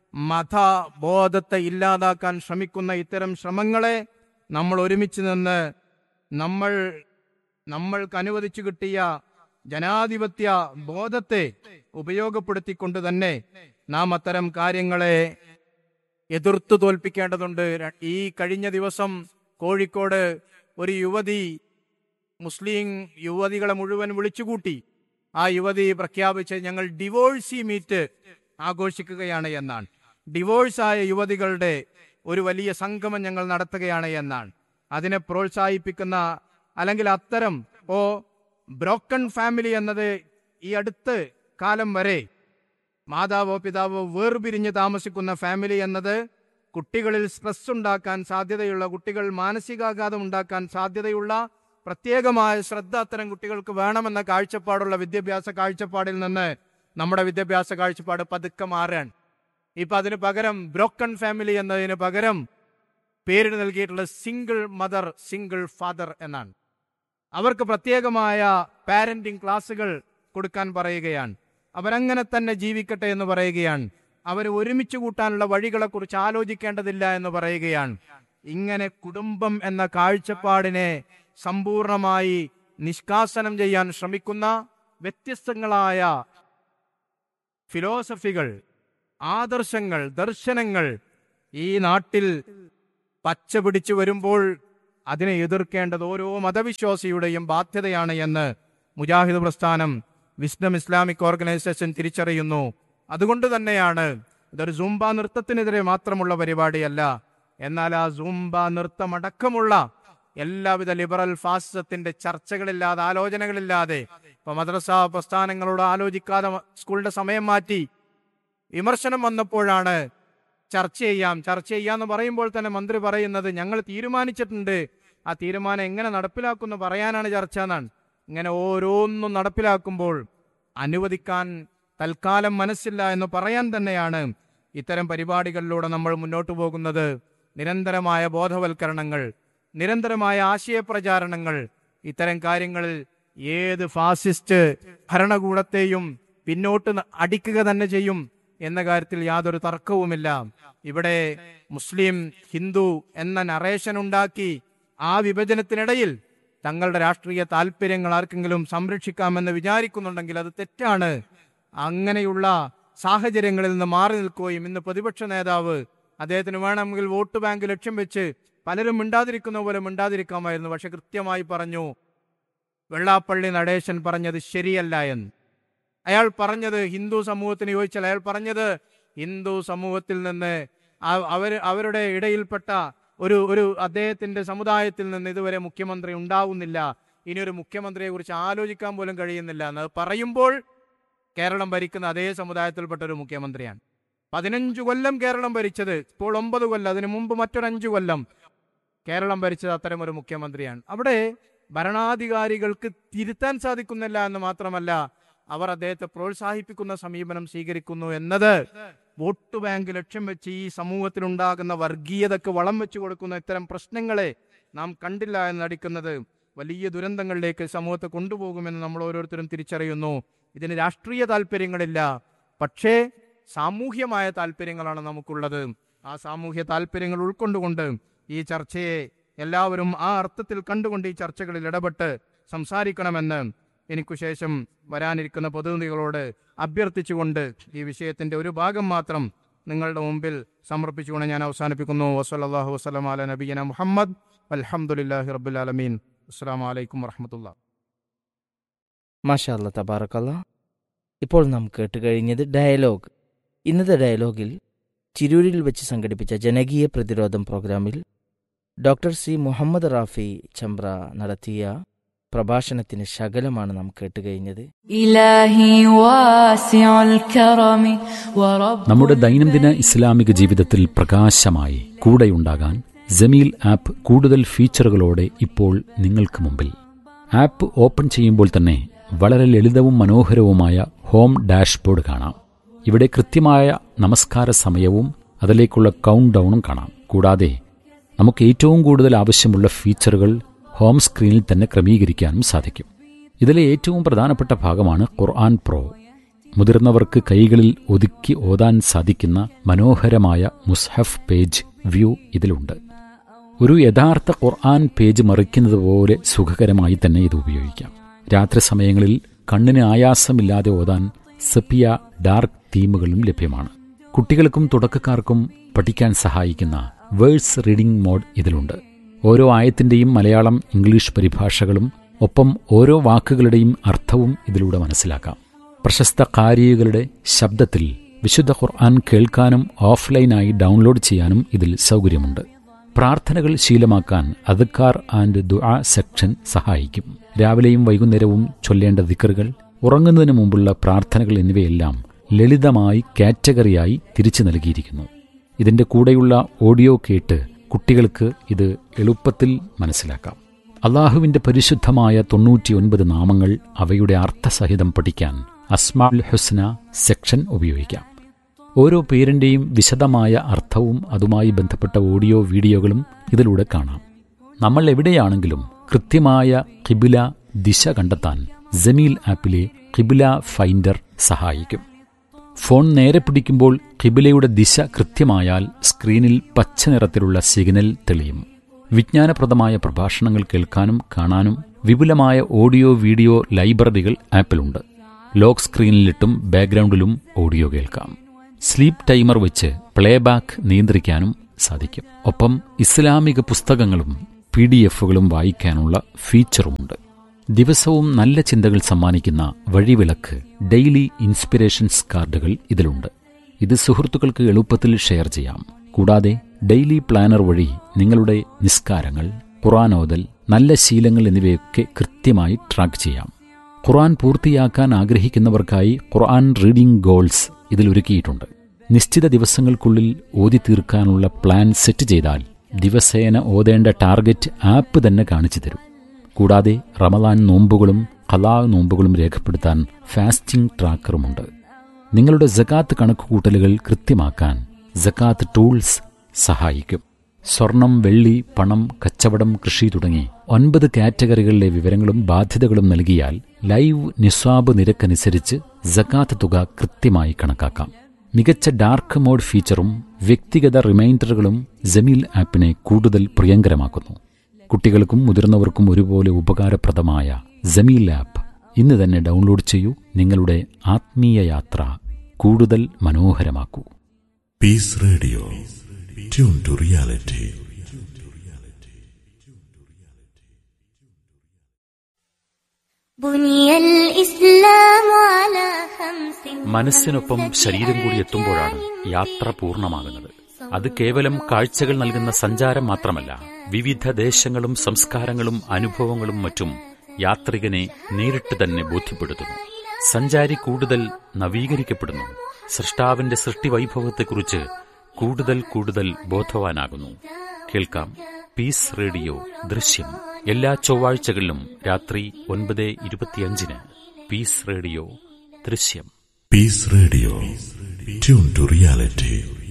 മതബോധത്തെ ഇല്ലാതാക്കാൻ ശ്രമിക്കുന്ന ഇത്തരം ശ്രമങ്ങളെ നമ്മൾ ഒരുമിച്ച് നിന്ന് നമ്മൾ നമ്മൾക്ക് അനുവദിച്ചു കിട്ടിയ ജനാധിപത്യ ബോധത്തെ ഉപയോഗപ്പെടുത്തിക്കൊണ്ട് തന്നെ നാം അത്തരം കാര്യങ്ങളെ എതിർത്തു തോൽപ്പിക്കേണ്ടതുണ്ട് ര- ഈ കഴിഞ്ഞ ദിവസം കോഴിക്കോട് ഒരു യുവതി മുസ്ലിം യുവതികളെ മുഴുവൻ വിളിച്ചുകൂട്ടി ആ യുവതി പ്രഖ്യാപിച്ച് ഞങ്ങൾ ഡിവോഴ്സി മീറ്റ് ആഘോഷിക്കുകയാണ് എന്നാണ് ഡിവോഴ്സായ യുവതികളുടെ ഒരു വലിയ സംഗമം ഞങ്ങൾ നടത്തുകയാണ് എന്നാണ് അതിനെ പ്രോത്സാഹിപ്പിക്കുന്ന അല്ലെങ്കിൽ അത്തരം ഓ ബ്രോക്കൺ ഫാമിലി എന്നത് ഈ അടുത്ത് കാലം വരെ മാതാവോ പിതാവോ വേർപിരിഞ്ഞ് താമസിക്കുന്ന ഫാമിലി എന്നത് കുട്ടികളിൽ സ്ട്രെസ് ഉണ്ടാക്കാൻ സാധ്യതയുള്ള കുട്ടികൾ മാനസികാഘാതം ഉണ്ടാക്കാൻ സാധ്യതയുള്ള പ്രത്യേകമായ ശ്രദ്ധ അത്തരം കുട്ടികൾക്ക് വേണമെന്ന കാഴ്ചപ്പാടുള്ള വിദ്യാഭ്യാസ കാഴ്ചപ്പാടിൽ നിന്ന് നമ്മുടെ വിദ്യാഭ്യാസ കാഴ്ചപ്പാട് പതുക്കെ മാറാൻ ഇപ്പൊ അതിന് പകരം ബ്രോക്കൺ ഫാമിലി എന്നതിന് പകരം പേര് നൽകിയിട്ടുള്ള സിംഗിൾ മദർ സിംഗിൾ ഫാദർ എന്നാണ് അവർക്ക് പ്രത്യേകമായ പാരന്റിംഗ് ക്ലാസ്സുകൾ കൊടുക്കാൻ പറയുകയാണ് അവരങ്ങനെ തന്നെ ജീവിക്കട്ടെ എന്ന് പറയുകയാണ് അവർ ഒരുമിച്ച് കൂട്ടാനുള്ള വഴികളെക്കുറിച്ച് ആലോചിക്കേണ്ടതില്ല എന്ന് പറയുകയാണ് ഇങ്ങനെ കുടുംബം എന്ന കാഴ്ചപ്പാടിനെ സമ്പൂർണമായി നിഷ്കാസനം ചെയ്യാൻ ശ്രമിക്കുന്ന വ്യത്യസ്തങ്ങളായ ഫിലോസഫികൾ ആദർശങ്ങൾ ദർശനങ്ങൾ ഈ നാട്ടിൽ പച്ച പിടിച്ചു വരുമ്പോൾ അതിനെ എതിർക്കേണ്ടത് ഓരോ മതവിശ്വാസിയുടെയും ബാധ്യതയാണ് എന്ന് മുജാഹിദ് പ്രസ്ഥാനം വിസ്ഡം ഇസ്ലാമിക് ഓർഗനൈസേഷൻ തിരിച്ചറിയുന്നു അതുകൊണ്ട് തന്നെയാണ് ഇതൊരു സൂംബ നൃത്തത്തിനെതിരെ മാത്രമുള്ള പരിപാടിയല്ല എന്നാൽ ആ സൂംബ നൃത്തമടക്കമുള്ള എല്ലാവിധ ലിബറൽ ഫാസിസത്തിന്റെ ചർച്ചകളില്ലാതെ ആലോചനകളില്ലാതെ ഇപ്പൊ മദ്രസ പ്രസ്ഥാനങ്ങളോട് ആലോചിക്കാതെ മ- സ്കൂളിന്റെ സമയം മാറ്റി വിമർശനം വന്നപ്പോഴാണ് ചർച്ച ചെയ്യാം ചർച്ച ചെയ്യാന്ന് പറയുമ്പോൾ തന്നെ മന്ത്രി പറയുന്നത് ഞങ്ങൾ തീരുമാനിച്ചിട്ടുണ്ട് ആ തീരുമാനം എങ്ങനെ നടപ്പിലാക്കുന്നു പറയാനാണ് ചർച്ച എന്നാണ് ഇങ്ങനെ ഓരോന്നും നടപ്പിലാക്കുമ്പോൾ അനുവദിക്കാൻ തൽക്കാലം മനസ്സില്ല എന്ന് പറയാൻ തന്നെയാണ് ഇത്തരം പരിപാടികളിലൂടെ നമ്മൾ മുന്നോട്ടു പോകുന്നത് നിരന്തരമായ ബോധവൽക്കരണങ്ങൾ നിരന്തരമായ ആശയപ്രചാരണങ്ങൾ ഇത്തരം കാര്യങ്ങളിൽ ഏത് ഫാസിസ്റ്റ് ഭരണകൂടത്തെയും പിന്നോട്ട് ന- അടിക്കുക തന്നെ ചെയ്യും എന്ന കാര്യത്തിൽ യാതൊരു തർക്കവുമില്ല ഇവിടെ മുസ്ലിം ഹിന്ദു എന്ന നറേഷൻ ഉണ്ടാക്കി ആ വിഭജനത്തിനിടയിൽ തങ്ങളുടെ രാഷ്ട്രീയ താല്പര്യങ്ങൾ ആർക്കെങ്കിലും സംരക്ഷിക്കാമെന്ന് വിചാരിക്കുന്നുണ്ടെങ്കിൽ അത് തെറ്റാണ് അങ്ങനെയുള്ള സാഹചര്യങ്ങളിൽ നിന്ന് മാറി നിൽക്കുകയും ഇന്ന് പ്രതിപക്ഷ നേതാവ് അദ്ദേഹത്തിന് വേണമെങ്കിൽ വോട്ട് ബാങ്ക് ലക്ഷ്യം വെച്ച് പലരും മിണ്ടാതിരിക്കുന്ന പോലെ മിണ്ടാതിരിക്കാമായിരുന്നു പക്ഷെ കൃത്യമായി പറഞ്ഞു വെള്ളാപ്പള്ളി നടേശൻ പറഞ്ഞത് ശരിയല്ല എന്ന് അയാൾ പറഞ്ഞത് ഹിന്ദു സമൂഹത്തിന് ചോദിച്ചാൽ അയാൾ പറഞ്ഞത് ഹിന്ദു സമൂഹത്തിൽ നിന്ന് ആ- അവര് അവരുടെ ഇടയിൽപ്പെട്ട ഒരു ഒരു അദ്ദേഹത്തിന്റെ സമുദായത്തിൽ നിന്ന് ഇതുവരെ മുഖ്യമന്ത്രി ഉണ്ടാവുന്നില്ല ഇനി ഒരു മുഖ്യമന്ത്രിയെ കുറിച്ച് ആലോചിക്കാൻ പോലും കഴിയുന്നില്ല എന്ന് പറയുമ്പോൾ കേരളം ഭരിക്കുന്ന അതേ സമുദായത്തിൽപ്പെട്ട ഒരു മുഖ്യമന്ത്രിയാണ് പതിനഞ്ചു കൊല്ലം കേരളം ഭരിച്ചത് ഇപ്പോൾ ഒമ്പത് കൊല്ലം അതിനു മുമ്പ് മറ്റൊരഞ്ചു കൊല്ലം കേരളം ഭരിച്ചത് അത്തരം ഒരു മുഖ്യമന്ത്രിയാണ് അവിടെ ഭരണാധികാരികൾക്ക് തിരുത്താൻ സാധിക്കുന്നില്ല എന്ന് മാത്രമല്ല അവർ അദ്ദേഹത്തെ പ്രോത്സാഹിപ്പിക്കുന്ന സമീപനം സ്വീകരിക്കുന്നു എന്നത് വോട്ട് ബാങ്ക് ലക്ഷ്യം വെച്ച് ഈ സമൂഹത്തിലുണ്ടാകുന്ന വർഗീയതക്ക് വളം വെച്ചു കൊടുക്കുന്ന ഇത്തരം പ്രശ്നങ്ങളെ നാം കണ്ടില്ല എന്ന് നടിക്കുന്നത് വലിയ ദുരന്തങ്ങളിലേക്ക് സമൂഹത്തെ കൊണ്ടുപോകുമെന്ന് നമ്മൾ ഓരോരുത്തരും തിരിച്ചറിയുന്നു ഇതിന് രാഷ്ട്രീയ താല്പര്യങ്ങളില്ല പക്ഷേ സാമൂഹ്യമായ താല്പര്യങ്ങളാണ് നമുക്കുള്ളത് ആ സാമൂഹ്യ താല്പര്യങ്ങൾ ഉൾക്കൊണ്ടുകൊണ്ട് ഈ ചർച്ചയെ എല്ലാവരും ആ അർത്ഥത്തിൽ കണ്ടുകൊണ്ട് ഈ ചർച്ചകളിൽ ഇടപെട്ട് സംസാരിക്കണമെന്ന് എനിക്കു ശേഷം വരാനിരിക്കുന്ന പ്രതിനിധികളോട് അഭ്യർത്ഥിച്ചുകൊണ്ട് ഈ വിഷയത്തിന്റെ ഒരു ഭാഗം മാത്രം നിങ്ങളുടെ മുമ്പിൽ സമർപ്പിച്ചുകൊണ്ട് ഞാൻ അവസാനിപ്പിക്കുന്നു വസല്ലാഹു വസ്സലാം അല നബീന മുഹമ്മദ് അലഹമുല്ലാഹി റബുലാലമീൻ അസ്സാം വലൈക്കും വർഹമത്തുള്ള മാഷാല്ല തബാറക്കല്ല ഇപ്പോൾ നാം കേട്ടുകഴിഞ്ഞത് ഡയലോഗ് ഇന്നത്തെ ഡയലോഗിൽ ചിരൂരിൽ വെച്ച് സംഘടിപ്പിച്ച ജനകീയ പ്രതിരോധം പ്രോഗ്രാമിൽ ഡോക്ടർ സി മുഹമ്മദ് റാഫി ചമ്പ്ര നടത്തിയ പ്രഭാഷണത്തിന് ശകലമാണ് നാം കേട്ടുകഴിഞ്ഞത് إلهي واسع الكرم ورب നമ്മുടെ ദൈനംദിന ഇസ്ലാമിക ജീവിതത്തിൽ പ്രകാശമായി കൂടെയുണ്ടാകാൻ ജമീൽ ആപ്പ് കൂടുതൽ ഫീച്ചറുകളോടെ ഇപ്പോൾ നിങ്ങൾക്ക് മുമ്പിൽ ആപ്പ് ഓപ്പൺ ചെയ്യുമ്പോൾ തന്നെ വളരെ ലളിതവും മനോഹരവുമായ ഹോം ഡാഷ്ബോർഡ് കാണാം ഇവിടെ കൃത്യമായ നമസ്കാര സമയവും അതിലേക്കുള്ള കൗണ്ട് ഡൗണും കാണാം കൂടാതെ നമുക്ക് ഏറ്റവും കൂടുതൽ ആവശ്യമുള്ള ഫീച്ചറുകൾ ഹോം സ്ക്രീനിൽ തന്നെ ക്രമീകരിക്കാനും സാധിക്കും ഇതിലെ ഏറ്റവും പ്രധാനപ്പെട്ട ഭാഗമാണ് ഖുർആൻ പ്രോ മുതിർന്നവർക്ക് കൈകളിൽ ഒതുക്കി ഓതാൻ സാധിക്കുന്ന മനോഹരമായ മുസ്ഹഫ് പേജ് വ്യൂ ഇതിലുണ്ട് ഒരു യഥാർത്ഥ ഖുർആൻ പേജ് മറിക്കുന്നത് പോലെ സുഖകരമായി തന്നെ ഇത് ഉപയോഗിക്കാം രാത്രി സമയങ്ങളിൽ കണ്ണിന് ആയാസമില്ലാതെ ഓതാൻ സെപ്പിയ ഡാർക്ക് തീമുകളും ലഭ്യമാണ് കുട്ടികൾക്കും തുടക്കക്കാർക്കും പഠിക്കാൻ സഹായിക്കുന്ന വേഴ്സ് റീഡിംഗ് മോഡ് ഇതിലുണ്ട് ഓരോ ആയത്തിന്റെയും മലയാളം ഇംഗ്ലീഷ് പരിഭാഷകളും ഒപ്പം ഓരോ വാക്കുകളുടെയും അർത്ഥവും ഇതിലൂടെ മനസ്സിലാക്കാം പ്രശസ്ത കാരികളുടെ ശബ്ദത്തിൽ വിശുദ്ധ ഖുർആൻ കേൾക്കാനും ഓഫ്ലൈനായി ഡൗൺലോഡ് ചെയ്യാനും ഇതിൽ സൗകര്യമുണ്ട് പ്രാർത്ഥനകൾ ശീലമാക്കാൻ അദ്ക്കാർ ആൻഡ് ദുആ സെക്ഷൻ സഹായിക്കും രാവിലെയും വൈകുന്നേരവും ചൊല്ലേണ്ട ദിക്കറുകൾ ഉറങ്ങുന്നതിന് മുമ്പുള്ള പ്രാർത്ഥനകൾ എന്നിവയെല്ലാം ലളിതമായി കാറ്റഗറിയായി തിരിച്ചു നൽകിയിരിക്കുന്നു ഇതിന്റെ കൂടെയുള്ള ഓഡിയോ കേട്ട് കുട്ടികൾക്ക് ഇത് എളുപ്പത്തിൽ മനസ്സിലാക്കാം അള്ളാഹുവിന്റെ പരിശുദ്ധമായ തൊണ്ണൂറ്റിയൊൻപത് നാമങ്ങൾ അവയുടെ അർത്ഥസഹിതം പഠിക്കാൻ അസ്മാൽ ഹുസ്ന സെക്ഷൻ ഉപയോഗിക്കാം ഓരോ പേരിന്റെയും വിശദമായ അർത്ഥവും അതുമായി ബന്ധപ്പെട്ട ഓഡിയോ വീഡിയോകളും ഇതിലൂടെ കാണാം നമ്മൾ എവിടെയാണെങ്കിലും കൃത്യമായ കിബില ദിശ കണ്ടെത്താൻ ജമീൽ ആപ്പിലെ കിബില ഫൈൻഡർ സഹായിക്കും ഫോൺ നേരെ പിടിക്കുമ്പോൾ കിബിലയുടെ ദിശ കൃത്യമായാൽ സ്ക്രീനിൽ പച്ച നിറത്തിലുള്ള സിഗ്നൽ തെളിയും വിജ്ഞാനപ്രദമായ പ്രഭാഷണങ്ങൾ കേൾക്കാനും കാണാനും വിപുലമായ ഓഡിയോ വീഡിയോ ലൈബ്രറികൾ ആപ്പിലുണ്ട് ലോക്ക് സ്ക്രീനിലിട്ടും ബാക്ക്ഗ്രൗണ്ടിലും ഓഡിയോ കേൾക്കാം സ്ലീപ്പ് ടൈമർ വെച്ച് പ്ലേബാക്ക് നിയന്ത്രിക്കാനും സാധിക്കും ഒപ്പം ഇസ്ലാമിക പുസ്തകങ്ങളും പി ഡി എഫുകളും വായിക്കാനുള്ള ഫീച്ചറുമുണ്ട് ദിവസവും നല്ല ചിന്തകൾ സമ്മാനിക്കുന്ന വഴിവിളക്ക് ഡെയിലി ഇൻസ്പിറേഷൻസ് കാർഡുകൾ ഇതിലുണ്ട് ഇത് സുഹൃത്തുക്കൾക്ക് എളുപ്പത്തിൽ ഷെയർ ചെയ്യാം കൂടാതെ ഡെയിലി പ്ലാനർ വഴി നിങ്ങളുടെ നിസ്കാരങ്ങൾ ഖുറാനോദൽ നല്ല ശീലങ്ങൾ എന്നിവയൊക്കെ കൃത്യമായി ട്രാക്ക് ചെയ്യാം ഖുർആൻ പൂർത്തിയാക്കാൻ ആഗ്രഹിക്കുന്നവർക്കായി ഖുർആൻ റീഡിംഗ് ഗോൾസ് ഇതിൽ ഒരുക്കിയിട്ടുണ്ട് നിശ്ചിത ദിവസങ്ങൾക്കുള്ളിൽ ഓതി തീർക്കാനുള്ള പ്ലാൻ സെറ്റ് ചെയ്താൽ ദിവസേന ഓതേണ്ട ടാർഗറ്റ് ആപ്പ് തന്നെ കാണിച്ചു തരും കൂടാതെ റമദാൻ നോമ്പുകളും കലാ നോമ്പുകളും രേഖപ്പെടുത്താൻ ഫാസ്റ്റിംഗ് ട്രാക്കറുമുണ്ട് നിങ്ങളുടെ ജക്കാത്ത് കണക്കുകൂട്ടലുകൾ കൃത്യമാക്കാൻ ജക്കാത്ത് ടൂൾസ് സഹായിക്കും സ്വർണം വെള്ളി പണം കച്ചവടം കൃഷി തുടങ്ങി ഒൻപത് കാറ്റഗറികളിലെ വിവരങ്ങളും ബാധ്യതകളും നൽകിയാൽ ലൈവ് നിസ്വാബ് നിരക്കനുസരിച്ച് ജക്കാത്ത് തുക കൃത്യമായി കണക്കാക്കാം മികച്ച ഡാർക്ക് മോഡ് ഫീച്ചറും വ്യക്തിഗത റിമൈൻഡറുകളും ജമീൽ ആപ്പിനെ കൂടുതൽ പ്രിയങ്കരമാക്കുന്നു കുട്ടികൾക്കും മുതിർന്നവർക്കും ഒരുപോലെ ഉപകാരപ്രദമായ ജമീൽ ആപ്പ് ഇന്ന് തന്നെ ഡൗൺലോഡ് ചെയ്യൂ നിങ്ങളുടെ ആത്മീയ യാത്ര കൂടുതൽ മനോഹരമാക്കൂ Peace Radio. Tune to reality. بني الإسلام على خمس മനസ്സിനൊപ്പം ശരീരം കൂടി എത്തുമ്പോഴാണ് യാത്ര പൂർണ്ണമാകുന്നത് അത് കേവലം കാഴ്ചകൾ നൽകുന്ന സഞ്ചാരം മാത്രമല്ല വിവിധ ദേശങ്ങളും സംസ്കാരങ്ങളും അനുഭവങ്ങളും മറ്റും യാത്രികനെ നേരിട്ട് തന്നെ ബോധ്യപ്പെടുത്തുന്നു സഞ്ചാരി കൂടുതൽ നവീകരിക്കപ്പെടുന്നു സൃഷ്ടാവിന്റെ സൃഷ്ടിവൈഭവത്തെക്കുറിച്ച് കൂടുതൽ കൂടുതൽ ബോധവാനാകുന്നു കേൾക്കാം പീസ് റേഡിയോ ദൃശ്യം എല്ലാ ചൊവ്വാഴ്ചകളിലും രാത്രി ഒൻപത് ഇരുപത്തിയഞ്ചിന് പീസ് റേഡിയോ ദൃശ്യം Peace Radio. Tune to reality.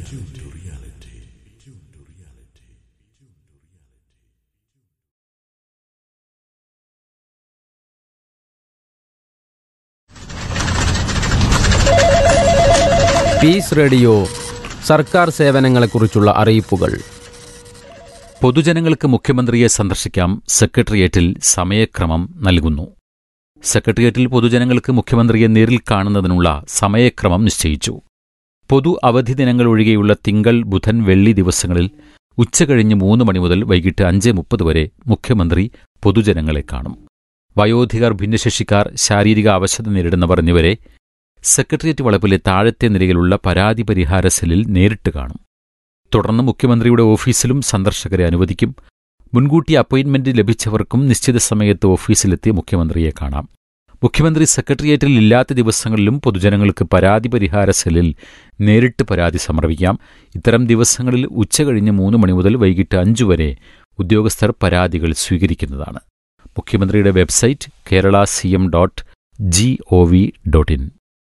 Peace Radio സർക്കാർ സേവനങ്ങളെക്കുറിച്ചുള്ള അറിയിപ്പുകൾ പൊതുജനങ്ങൾക്ക് മുഖ്യമന്ത്രിയെ സന്ദർശിക്കാം സെക്രട്ടേറിയറ്റിൽ സമയക്രമം നൽകുന്നു സെക്രട്ടേറിയറ്റിൽ പൊതുജനങ്ങൾക്ക് മുഖ്യമന്ത്രിയെ നേരിൽ കാണുന്നതിനുള്ള സമയക്രമം നിശ്ചയിച്ചു പൊതു അവധി ദിനങ്ങൾ ഒഴികെയുള്ള തിങ്കൾ ബുധൻ വെള്ളി ദിവസങ്ങളിൽ ഉച്ചകഴിഞ്ഞ് മൂന്ന് മണി മുതൽ വൈകിട്ട് അഞ്ച് മുപ്പത് വരെ മുഖ്യമന്ത്രി പൊതുജനങ്ങളെ കാണും വയോധികർ ഭിന്നശേഷിക്കാർ ശാരീരിക അവശത നേരിടുന്നവർ എന്നിവരെ സെക്രട്ടേറിയറ്റ് വളപ്പിലെ താഴത്തെ നിലയിലുള്ള പരാതി പരിഹാര സെല്ലിൽ നേരിട്ട് കാണും തുടർന്ന് മുഖ്യമന്ത്രിയുടെ ഓഫീസിലും സന്ദർശകരെ അനുവദിക്കും മുൻകൂട്ടി അപ്പോയിന്റ്മെന്റ് ലഭിച്ചവർക്കും നിശ്ചിത സമയത്ത് ഓഫീസിലെത്തി മുഖ്യമന്ത്രിയെ കാണാം മുഖ്യമന്ത്രി സെക്രട്ടേറിയറ്റിൽ ഇല്ലാത്ത ദിവസങ്ങളിലും പൊതുജനങ്ങൾക്ക് പരാതി പരിഹാര സെല്ലിൽ നേരിട്ട് പരാതി സമർപ്പിക്കാം ഇത്തരം ദിവസങ്ങളിൽ ഉച്ചകഴിഞ്ഞ് മൂന്ന് മണി മുതൽ വൈകിട്ട് അഞ്ചു വരെ ഉദ്യോഗസ്ഥർ പരാതികൾ സ്വീകരിക്കുന്നതാണ് മുഖ്യമന്ത്രിയുടെ website Kerala C M dot G O V dot in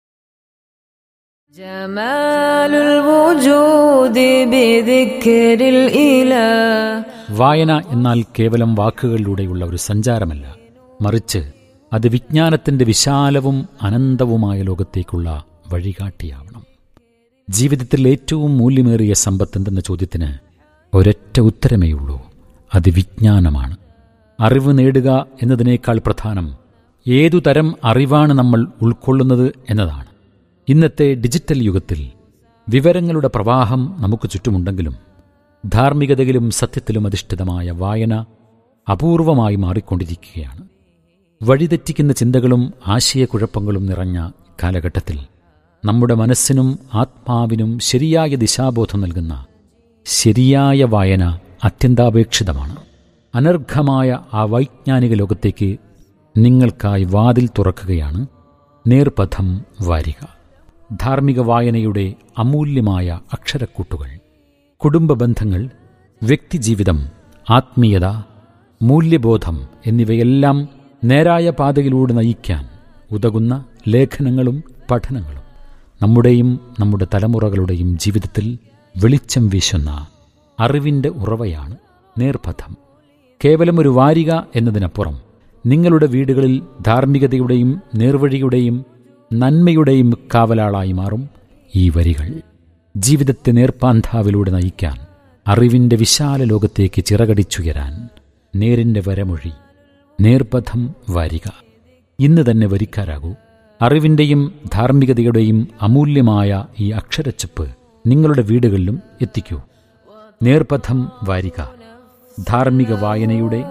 جمال الوجود بذكر الإله വായന എന്നാൽ കേവലം വാക്കുകളിലൂടെയുള്ള ഒരു സഞ്ചാരമല്ല മറിച്ച് അത് വിജ്ഞാനത്തിന്റെ വിശാലവും അനന്തവുമായ ലോകത്തേക്കുള്ള വഴികാട്ടിയാവണം ജീവിതത്തിൽ ഏറ്റവും മൂല്യമേറിയ സമ്പത്തെന്തെന്ന ചോദ്യത്തിന് ഒരൊറ്റ ഉത്തരമേയുള്ളൂ അത് വിജ്ഞാനമാണ് അറിവ് നേടുക എന്നതിനേക്കാൾ പ്രധാനം ഏതു തരം അറിവാണ് നമ്മൾ ഉൾക്കൊള്ളുന്നത് എന്നതാണ് ഇന്നത്തെ ഡിജിറ്റൽ യുഗത്തിൽ വിവരങ്ങളുടെ പ്രവാഹം നമുക്ക് ചുറ്റുമുണ്ടെങ്കിലും ധാർമ്മികതയിലും സത്യത്തിലും അധിഷ്ഠിതമായ വായന അപൂർവമായി മാറിക്കൊണ്ടിരിക്കുകയാണ് വഴിതെറ്റിക്കുന്ന ചിന്തകളും ആശയക്കുഴപ്പങ്ങളും നിറഞ്ഞ കാലഘട്ടത്തിൽ നമ്മുടെ മനസ്സിനും ആത്മാവിനും ശരിയായ ദിശാബോധം നൽകുന്ന ശരിയായ വായന അത്യന്താപേക്ഷിതമാണ് അനർഘമായ ആ വൈജ്ഞാനിക ലോകത്തേക്ക് നിങ്ങൾക്കായി വാതിൽ തുറക്കുകയാണ് നേർപഥം വാരിക ധാർമ്മിക വായനയുടെ അമൂല്യമായ അക്ഷരക്കൂട്ടുകൾ കുടുംബ ബന്ധങ്ങൾ വ്യക്തിജീവിതം ആത്മീയത മൂല്യബോധം എന്നിവയെല്ലാം നേരായ പാതയിലൂടെ നയിക്കാൻ ഉതകുന്ന ലേഖനങ്ങളും പഠനങ്ങളും നമ്മുടെയും നമ്മുടെ തലമുറകളുടെയും ജീവിതത്തിൽ വെളിച്ചം വീശുന്ന അറിവിൻ്റെ ഉറവയാണ് നേർപഥം കേവലം ഒരു വാരിക എന്നതിനപ്പുറം നിങ്ങളുടെ വീടുകളിൽ ധാർമ്മികതയുടെയും നേർവഴിയുടെയും നന്മയുടെയും കാവലാളായി മാറും ഈ വരികൾ ജീവിതത്തെ നേർപ്പാന്താവിലൂടെ നയിക്കാൻ അറിവിന്റെ വിശാല ലോകത്തേക്ക് ചിറകടിച്ചുയരാൻ നേരിന്റെ വരമൊഴി നേർപഥം വാരിക ഇന്ന് തന്നെ വരിക്കാരാകൂ അറിവിന്റെയും ധാർമ്മികതയുടെയും അമൂല്യമായ ഈ അക്ഷരച്ചപ്പ് നിങ്ങളുടെ വീടുകളിലും എത്തിക്കൂ നേർപഥം വാരിക ധാർമ്മിക വായനയുടെ